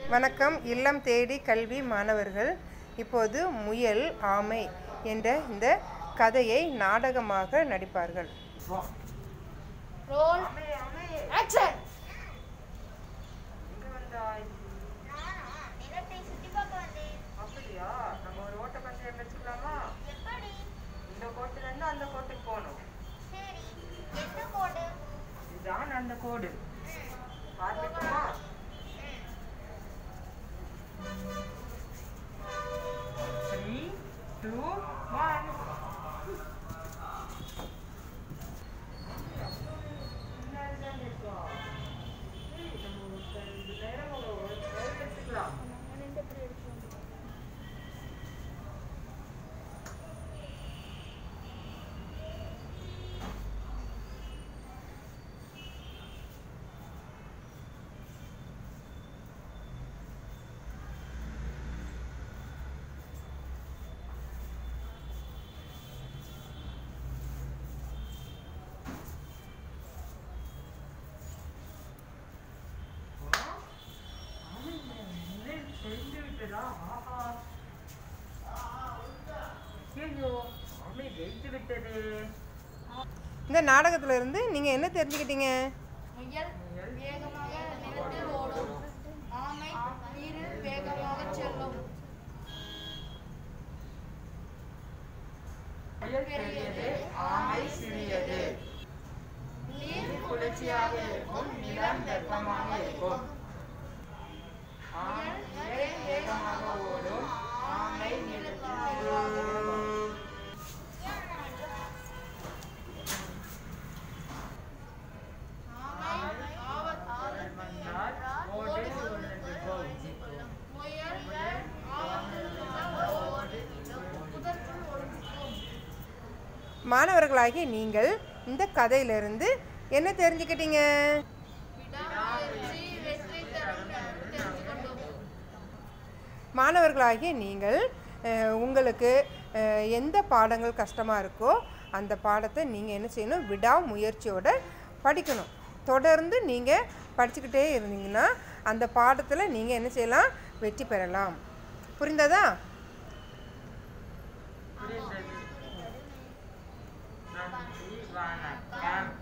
வணக்கம் இல்லம் தேடி கல்வி மாணவர்கள் இப்போது முயல் ஆமை என்ற இந்த கதையை நாடகமாக நடிப்பார்கள் ரோல் ஆக்ஷன் நிலத்தை சுத்தி பார்க்க வந்தேன் அப்படியா நம்ம ஒரு ஓட்டப்பந்தயம் வச்சுக்கலாமா எப்படி இந்த கோட்டுல இருந்து அந்த கோட்டுக்கு போகணும் சரி எந்த கோடு இதுதான் அந்த கோடு ஆரம்பிக்குமா த்ரீ டூ ஒன் இந்த நாடகத்துல இருந்து நீங்க என்ன தெரிஞ்சுக்கிட்டீங்க முயல் வேகமாக நிலத்தில் ஓடும் ஆமை நீரில் வேகமாக செல்லும் பெரியது ஆமை சிறியது நீர் குளிர்ச்சியாக இருக்கும் நிலம் வெப்பமாக இருக்கும் முயல் வேகமாக ஓடும் ஆமை நிலத்தில் மெதுவாக இருக்கும் ஆமை ஆபத் ஆபத் வந்தால் ஓடி சுழன்று போகும் முயல் ஆபத்தில் இருந்தால் ஓடி புதற்குள் ஒளிஞ்சிக்கும் மாணவர்களாகிய நீங்கள் இந்த கதையிலிருந்து என்ன தெரிஞ்சுக்கிட்டீங்க விடாமுயற்சி வெற்றி தரும் தெரிந்து கொண்டோம் மாணவர்களாகிய நீங்கள் அஹ், உங்களுக்கு அஹ், எந்த பாடங்கள் கஷ்டமாக இருக்கோ அந்த பாடத்தை நீங்கள் என்ன செய்யணும் விடாமுயற்சியோட படிக்கணும் தொடர்ந்து நீங்கள் படிச்சுக்கிட்டே இருந்தீங்கன்னா அந்த பாடத்தில் நீங்கள் என்ன செய்யலாம் வெற்றி பெறலாம் புரிந்ததா நன்றி வணக்கம்